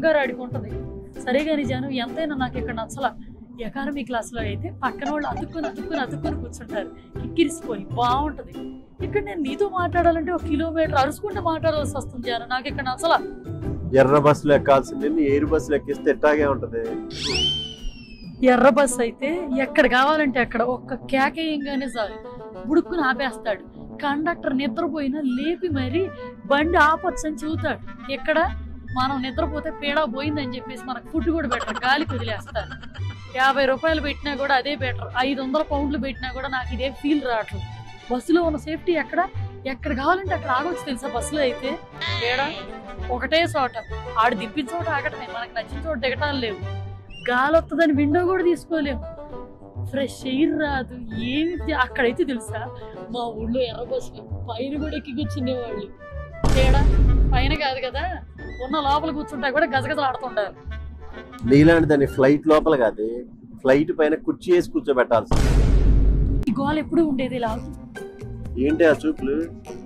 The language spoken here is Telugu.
దుగ్గారాడికి ఉంటుంది సరే కానీ జాను ఎంతైనా నాకు ఇక్కడ నచ్చల ఎకానమీ క్లాస్లో అయితే పక్కన వాళ్ళు అతుక్కుని అతుక్కుని అతుక్కుని కూర్చుంటారు కిక్కిరిసిపోయి బాగుంటది ఇక్కడ నేను నీతో మాట్లాడాలంటే ఒక కిలోమీటర్ అరుచుకుంటూ మాట్లాడాల్సి వస్తుంది జాను నాకు ఇక్కడ నచ్చల ఎర్ర బస్సులు ఎక్కాల్సింది ఎయిర్ బస్సులు ఎక్కిస్తే ఎట్టాగే ఉంటది ఎర్ర బస్ అయితే ఎక్కడ కావాలంటే అక్కడ ఒక్క కేకేయంగానే చాలు బుడుక్కుని ఆపేస్తాడు కండక్టర్ నిద్రపోయినా లేపి మరి బండి ఆపొచ్చని చెబుతాడు ఎక్కడ మనం నిద్రపోతే పీడా పోయిందని చెప్పేసి మనకు ఫుడ్ కూడా బెటర్ గాలికి వదిలేస్తారు యాభై రూపాయలు పెట్టినా కూడా అదే బెటర్ ఐదు వందల పౌండ్లు పెట్టినా కూడా నాకు ఇదే ఫీల్ రావట్లేదు బస్సులో ఉన్న సేఫ్టీ ఎక్కడ ఎక్కడ కావాలంటే అక్కడ ఆగొచ్చు తెలుసా బస్సులో అయితే తేడా ఒకటే చోట ఆడు దింపిన చోట ఆగటమే మనకు నచ్చిన చోట దిగటాలు లేవు గాలి వస్తుందని విండో కూడా తీసుకోలేము ఫ్రెష్ ఎయిర్ రాదు ఏమి తే- అక్కడైతే తెలుసా మా ఊళ్ళో ఎర్ర బస్సులు పైన కూడా ఎక్కి కూర్చునేవాళ్ళు తేడా పైన కాదు కదా ఉన్న లోపల కూర్చుంటా కూడా గజగజలు ఆడుతుంటారు నీలాంటి దాన్ని ఫ్లైట్ లోపల కాదు ఫ్లైట్ పైన కుర్చీ వేసి కూర్చోబెట్టాల్సింది ఈ గోల ఎప్పుడు ఉండేది ఇలా ఏంటి ఆ చూపులు